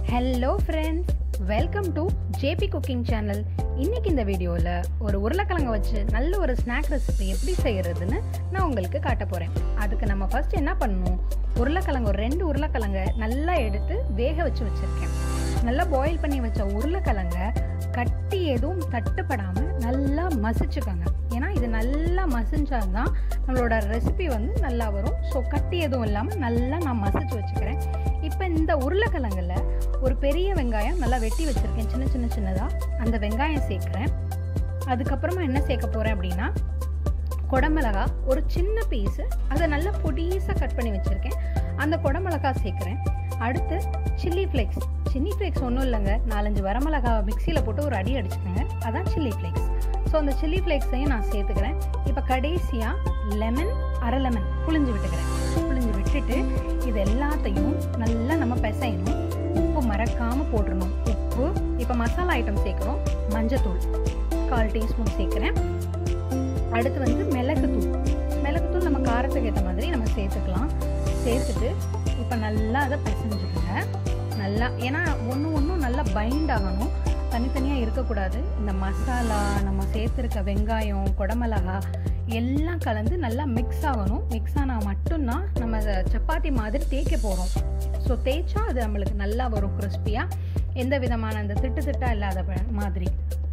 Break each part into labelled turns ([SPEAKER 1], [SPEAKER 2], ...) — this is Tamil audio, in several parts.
[SPEAKER 1] hello friends welcome to JP cooking channel இன்னைக்கு இந்த வீடியோவில் ஒரு உருளைக்கிழங்கு வச்சு நல்ல ஒரு ஸ்நாக் ரெசிபி எப்படி செய்யறதுன்னு நான் உங்களுக்கு காட்ட போகிறேன் அதுக்கு நம்ம ஃபர்ஸ்ட் என்ன பண்ணணும் உருளைக்கிழங்கு ஒரு ரெண்டு உருளைக்கிழங்க நல்லா எடுத்து வேக வச்சு வச்சுருக்கேன் நல்லா பாயில் பண்ணி வச்ச உருளைக்கிழங்க கட்டி எதுவும் தட்டுப்படாமல் நல்லா மசிச்சுக்கோங்க ஏன்னா இது நல்லா மசிஞ்சால் தான் நம்மளோட ரெசிபி வந்து நல்லா வரும் ஸோ கட்டி எதுவும் இல்லாமல் நல்லா நான் மசிச்சு வச்சுக்கிறேன் இப்போ இந்த உருளைக்கிழங்குல ஒரு பெரிய வெங்காயம் நல்லா வெட்டி வச்சுருக்கேன் சின்ன சின்ன சின்னதாக அந்த வெங்காயம் சேர்க்குறேன் அதுக்கப்புறமா என்ன சேர்க்க போகிறேன் அப்படின்னா குடமிளகா ஒரு சின்ன பீஸு அதை நல்லா பொடிசாக கட் பண்ணி வச்சுருக்கேன் அந்த குடமிளகா சேர்க்குறேன் அடுத்து சில்லி ஃப்ளேக்ஸ் சில்லி ஃப்ளேக்ஸ் ஒன்றும் இல்லைங்க நாலஞ்சு வரமிளகாவை மிக்சியில் போட்டு ஒரு அடி அடிச்சுக்கோங்க அதான் சில்லி ஃப்ளேக்ஸ் ஸோ அந்த சில்லி ஃப்ளேக்ஸையும் நான் சேர்த்துக்கிறேன் இப்போ கடைசியாக லெமன் அரை லெமன் புளிஞ்சு விட்டுக்கிறேன் புளிஞ்சு விட்டுட்டு இது எல்லாத்தையும் நல்லா நம்ம பிசையணும் உப்பு மறக்காமல் போட்டுடணும் உப்பு இப்போ மசாலா ஐட்டம் சேர்க்குறோம் மஞ்சத்தூள் கால் டீஸ்பூன் சேர்க்குறேன் அடுத்து வந்து மிளகுத்தூள் மிளகுத்தூள் நம்ம காரத்துக்கு ஏற்ற மாதிரி நம்ம சேர்த்துக்கலாம் சேர்த்துட்டு இப்போ நல்லா அதை பிசைஞ்சுக்கோங்க நல்லா ஏன்னா ஒன்று ஒன்றும் நல்லா பைண்ட் ஆகணும் தனித்தனியாக இருக்கக்கூடாது இந்த மசாலா நம்ம சேர்த்துருக்க வெங்காயம் குடமிளகா எல்லாம் கலந்து நல்லா மிக்ஸ் ஆகணும் மிக்ஸ் ஆனால் மட்டும்தான் நம்ம அதை சப்பாத்தி மாதிரி தேய்க்க போகிறோம் ஸோ தேய்ச்சா அது நம்மளுக்கு நல்லா வரும் கிறிஸ்பியாக எந்த விதமான அந்த திட்டு திட்டா இல்லாத ப- மாதிரி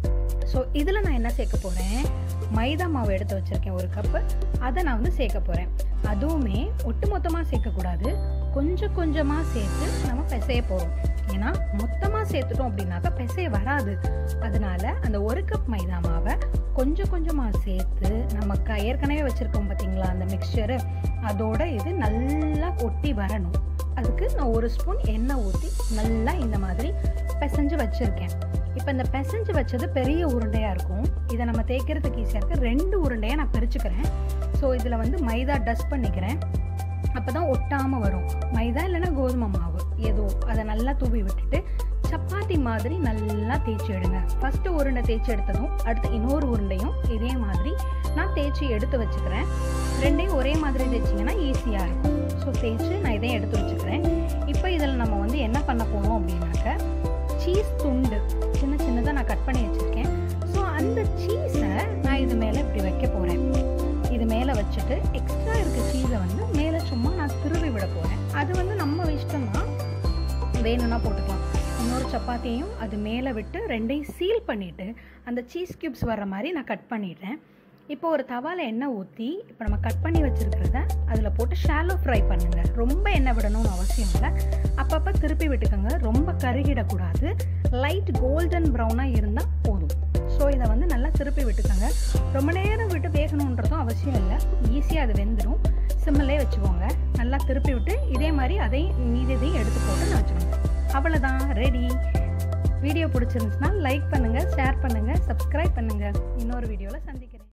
[SPEAKER 1] ஸோ இதில் நான் என்ன சேர்க்க போகிறேன் மைதா மாவு எடுத்து வச்சுருக்கேன் ஒரு கப்பு அதை நான் வந்து சேர்க்க போகிறேன் அதுவுமே ஒட்டு மொத்தமாக சேர்க்கக்கூடாது கொஞ்சம் கொஞ்சமாக சேர்த்து நம்ம பிசைய போகிறோம் ஏன்னா மொத்தமாக சேர்த்துட்டோம் அப்படின்னாக்கா பிசைய வராது அதனால அந்த ஒரு கப் மைதா மாவை கொஞ்சம் கொஞ்சமாக சேர்த்து நம்ம க ஏற்கனவே வச்சுருக்கோம் பார்த்தீங்களா அந்த மிக்சரு அதோட இது நல்லா ஒட்டி வரணும் அதுக்கு நான் ஒரு ஸ்பூன் எண்ணெய் ஊற்றி நல்லா இந்த மாதிரி பிசைஞ்சு வச்சுருக்கேன் இப்போ இந்த பிசைஞ்சு வச்சது பெரிய உருண்டையாக இருக்கும் இதை நம்ம தேய்க்கிறதுக்கு ஈஸியாக இருக்குது ரெண்டு உருண்டையாக நான் பிரிச்சுக்கிறேன் ஸோ இதில் வந்து மைதா டஸ்ட் பண்ணிக்கிறேன் அப்போ தான் ஒட்டாமல் வரும் மைதா இல்லைன்னா கோதுமை மாவு ஏதோ அதை நல்லா தூவி விட்டுட்டு சப்பாத்தி மாதிரி நல்லா தேய்ச்சி எடுங்க ஃபஸ்ட்டு உருண்டை தேய்ச்சி எடுத்ததும் அடுத்து இன்னொரு உருண்டையும் இதே மாதிரி நான் தேய்ச்சி எடுத்து வச்சுக்கிறேன் ரெண்டையும் ஒரே மாதிரி தேய்ச்சிங்கன்னா ஈஸியாக இருக்கும் ஸோ தேய்ச்சி நான் இதையும் எடுத்து வச்சுக்கிறேன் இப்போ இதில் நம்ம வந்து என்ன பண்ண போகிறோம் அப்படின்னாக்க சீஸ் துண்டு சின்ன சின்னதாக நான் கட் பண்ணி வச்சுருக்கேன் ஸோ அந்த சீஸை நான் இது மேலே இப்படி வைக்க போகிறேன் இது மேலே வச்சுட்டு எக்ஸ்ட்ரா இருக்க சீஸை வந்து மேலே சும்மா நான் திருவி விட போகிறேன் அது வந்து நம்ம இஷ்டம் தான் வேணும்னா போட்டுக்கலாம் இன்னொரு சப்பாத்தியையும் அது மேலே விட்டு ரெண்டையும் சீல் பண்ணிவிட்டு அந்த சீஸ் கியூப்ஸ் வர்ற மாதிரி நான் கட் பண்ணிடுறேன் இப்போ ஒரு தவால எண்ணெய் ஊற்றி இப்போ நம்ம கட் பண்ணி வச்சுருக்கிறத அதில் போட்டு ஷாலோ ஃப்ரை பண்ணுங்க ரொம்ப எண்ணெய் விடணும்னு அவசியம் இல்லை அப்பப்போ திருப்பி விட்டுக்கோங்க ரொம்ப கருகிடக்கூடாது லைட் கோல்டன் ப்ரௌனாக இருந்தால் போதும் ஸோ இதை வந்து நல்லா திருப்பி விட்டுக்கோங்க ரொம்ப நேரம் விட்டு வேகணுன்றதும் அவசியம் இல்லை ஈஸியாக அது வெந்துடும் சிம்மிலே வச்சுக்கோங்க நல்லா திருப்பி விட்டு இதே மாதிரி அதையும் மீதி இதையும் எடுத்து போட்டு நான் வச்சுக்கோங்க அவ்வளோதான் ரெடி வீடியோ பிடிச்சிருந்துச்சுன்னா லைக் பண்ணுங்கள் ஷேர் பண்ணுங்கள் சப்ஸ்கிரைப் பண்ணுங்கள் இன்னொரு வீடியோவில் சந்திக்கிறேன்